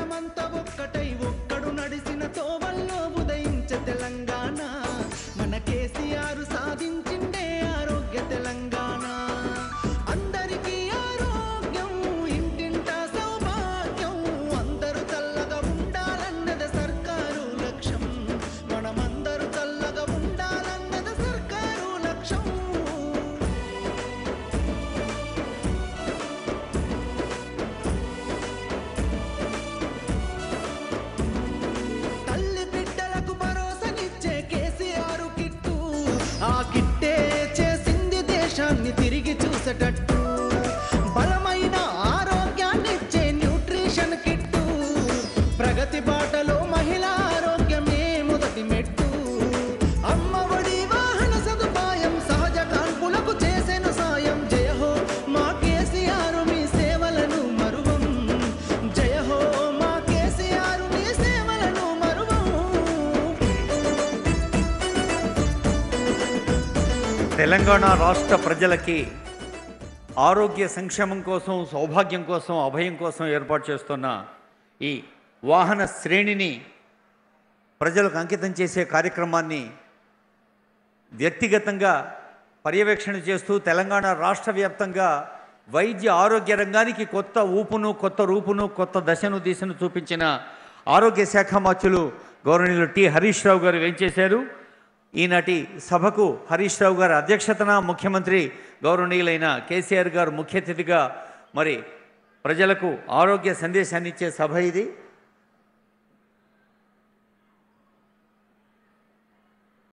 జనమంతా ఒక్కటై ఒక్కడు నడిసిన తోవల్లో ఉదయించే తెలంగాణ మన కేసీఆర్ సాధించిండే ఆరోగ్య తెలంగాణ అందరికీ ఆరోగ్యం ఇంటింటా సౌభాగ్యం అందరూ చల్లగా ఉండాలన్నది సర్కారు లక్ష్యం మనమందరూ చల్లగా ఉండాలన్నది సర్కారు లక్ష్యం తల్లి బిడ్డలకు భరోసానిచ్చే కేసీఆర్ కిట్టు ఆ కిట్టే చేసింది దేశాన్ని తిరిగి చూసేటట్టు బలమైన ఆరోగ్యాన్నిచ్చే న్యూట్రిషన్ కిట్టు ప్రగతి బాటలో మహిళా ఆరోగ్యమే మొదటి మెట్టు అమ్మ ఒడి వాహన సదుపాయం సహజ కాన్పులకు చేసెను సాయం జయ హో మా కేసీఆర్ మీ సేవలను మరువం జయ హో మా కేసీఆర్ మీ సేవలను మరువం తెలంగాణ రాష్ట్ర ప్రజలకి ఆరోగ్య సంక్షేమం కోసం సౌభాగ్యం కోసం అభయం కోసం ఏర్పాటు చేస్తున్న ఈ వాహన శ్రేణిని ప్రజలకు అంకితం చేసే కార్యక్రమాన్ని వ్యక్తిగతంగా పర్యవేక్షణ చేస్తూ తెలంగాణ రాష్ట్ర వ్యాప్తంగా వైద్య ఆరోగ్య రంగానికి కొత్త ఊపును కొత్త రూపును కొత్త దశను దిశను చూపించిన ఆరోగ్య శాఖ మార్చులు గౌరవనీయులు టి హరీష్ రావు గారు వేంచేశారు ఈనాటి సభకు హరీష్ రావు గారి అధ్యక్షతన ముఖ్యమంత్రి గౌరవనీయులైన కేసీఆర్ గారు ముఖ్య అతిథిగా మరి ప్రజలకు ఆరోగ్య సందేశాన్ని ఇచ్చే సభ ఇది